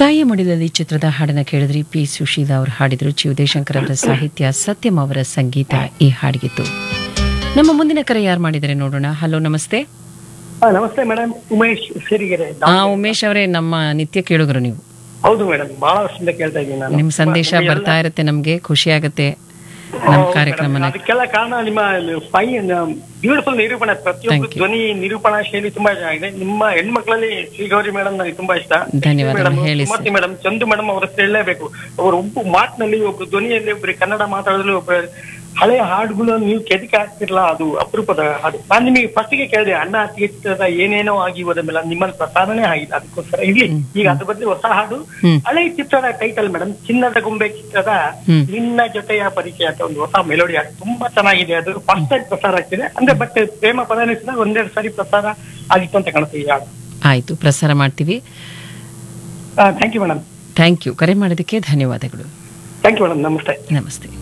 ತಾಯಿಯ ಮಡಿಲಲ್ಲಿ ಚಿತ್ರದ ಹಾಡನ್ನ ಕೇಳಿದ್ರಿ ಪಿ ಸುಶೀಲಾ ಅವರು ಹಾಡಿದ್ರು ಜಿ ಉದಯಶಂಕರ್ ಅವರ ಸಾಹಿತ್ಯ ಸತ್ಯಂ ಅವರ ಸಂಗೀತ ಈ ಹಾಡಿಗಿತ್ತು ನಮ್ಮ ಮುಂದಿನ ಕರೆ ಯಾರು ಮಾಡಿದರೆ ನೋಡೋಣ ಹಲೋ ನಮಸ್ತೆ ಹಾ, ನಮಸ್ತೆ ಮೇಡಮ್ ಉಮೇಶ್ ಸಿರಿಗೆರೆ ಆ ಉಮೇಶ್ ಅವರೇ ನಮ್ಮ ನಿತ್ಯ ಕೇಳುಗರು ನೀವು ಹೌದು ಮೇಡಮ್ ಬಹಳ ವರ್ಷದಿಂದ ಕೇಳ್ತಾ ಇದ್ದೀನಿ ನಾನು ನಿಮ್ಮ ಸಂದೇಶ ಬರ್ತಾ ಇರುತ್ತೆ ನಮ್ಗೆ ಖುಷಿ ಆಗತ್ತೆ ನಮ್ಮ ಹೌದು ಕಾರ್ಯಕ್ರಮನ madam. ಅದಕ್ಕೆಲ್ಲ ಕಾರಣ ನಿಮ್ಮ ಫೈ ಬ್ಯೂಟಿಫುಲ್ ನಿರೂಪಣೆ ಪ್ರತಿಯೊಬ್ಬರು Thank you. ಧ್ವನಿ ನಿರೂಪಣಾ ಶೈಲಿ ತುಂಬಾ ಚೆನ್ನಾಗಿದೆ ನಿಮ್ಮ ಹೆಣ್ಮಕ್ಳಲ್ಲಿ ಶ್ರೀಗೌರಿ ಮೇಡಮ್ ನನಗೆ ತುಂಬಾ ಇಷ್ಟ ಧನ್ಯವಾದ, ಮೇಡಮ್ ಹೇಳಿ ಸುಮತಿ ಮೇಡಮ್ ಚಂದು ಮೇಡಮ್ ಅವ್ರ ಹೆಸರು ಹೇಳಲೇಬೇಕು ಅವರು ಒಬ್ಬ ಮಾತಿನಲ್ಲಿ ಒಬ್ರು ಧ್ವನಿಯಲ್ಲಿ ಒಬ್ರು ಕನ್ನಡ ಮಾತಾಡಲು ಒಬ್ಬ ಹಳೆಯ ಹಾಡುಗಳು ನೀವು ಕೆದಕ್ಕೆ ಹಾಕ್ತಿರಲ್ಲ ಅದು ಅಪರೂಪದ ಹಾಡು ನಾನು ನಿಮಗೆ ಫಸ್ಟಿಗೆ ಕೇಳಿದೆ ಅಣ್ಣ ತೀರ್ಥದ ಏನೇನೋ ಆಗಿ ಹೋದ ಮೇಲೆ ನಿಮ್ಮಲ್ಲಿ ಪ್ರಸಾರನೇ ಆಗಿಲ್ಲ ಅದಕ್ಕೋಸ್ಕರ ಇಲ್ಲಿ ಈಗ ಅದ್ರ ಬದಲು ಹೊಸ ಹಾಡು ಹ್ಮ್. ಹಳೆ ಚಿತ್ರದ ಟೈಟಲ್ ಮೇಡಮ್ ಚಿನ್ನದ ಗೊಂಬೆ ಚಿತ್ರದ ಹ್ಮ್. ನಿನ್ನ ಜೊತೆಯ ಪರಿಚಯ ಅಂತ ಒಂದು ಹೊಸ ಮೆಲೋಡಿ ಹಾಡು ತುಂಬಾ ಚೆನ್ನಾಗಿದೆ ಅದು ಫಸ್ಟ್ ಟೈಮ್ ಪ್ರಸಾರ ಆಗ್ತಿದೆ ಅಂದ್ರೆ ಬಟ್ ಪ್ರೇಮ ಪದನಿಸಿದಾಗ ಒಂದೆರಡು ಸಾರಿ ಪ್ರಸಾರ ಆಗಿತ್ತು ಅಂತ ಕಾಣುತ್ತೆ ಈ ಹಾಡು ಆಯ್ತು ಪ್ರಸಾರ ಮಾಡ್ತೀವಿ thank you madam thank you ಕರೆ ಮಾಡೋದಕ್ಕೆ ಧನ್ಯವಾದಗಳು ಥ್ಯಾಂಕ್ ಯು ಮೇಡಮ್ ನಮಸ್ತೆ ನಮಸ್ತೆ